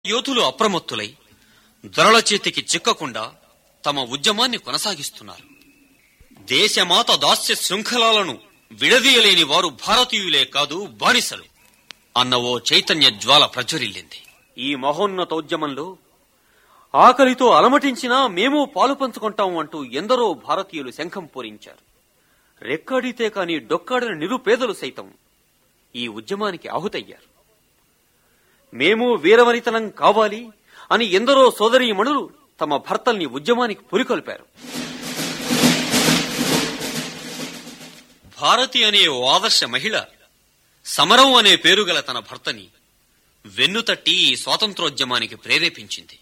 యోధులు అప్రమత్తులై దొరల చేతికి చిక్కకుండా తమ ఉద్యమాన్ని కొనసాగిస్తున్నారు దేశమాత దాస్య శృంఖలాలను విడదీయలేని వారు భారతీయులే కాదు బానిసలు అన్న ఓ చైతన్య జ్వాల ప్రజ్వరిల్లింది ఈ మహోన్నత ఉద్యమంలో ఆకలితో అలమటించినా మేము పాలు పంచుకుంటాం అంటూ ఎందరో భారతీయులు శంఖం పూరించారు రెక్కడితే కాని డొక్కాడని నిరుపేదలు సైతం ఈ ఉద్యమానికి ఆహుతయ్యారు మేము వీరవనితనం కావాలి అని ఎందరో సోదరీమణులు తమ భర్తల్ని ఉద్యమానికి పురికొల్పారు భారతి అనే ఓ ఆదర్శ మహిళ సమరం అనే పేరుగల తన భర్తని వెన్నుతట్టి ఈ స్వాతంత్రోద్యమానికి ప్రేరేపించింది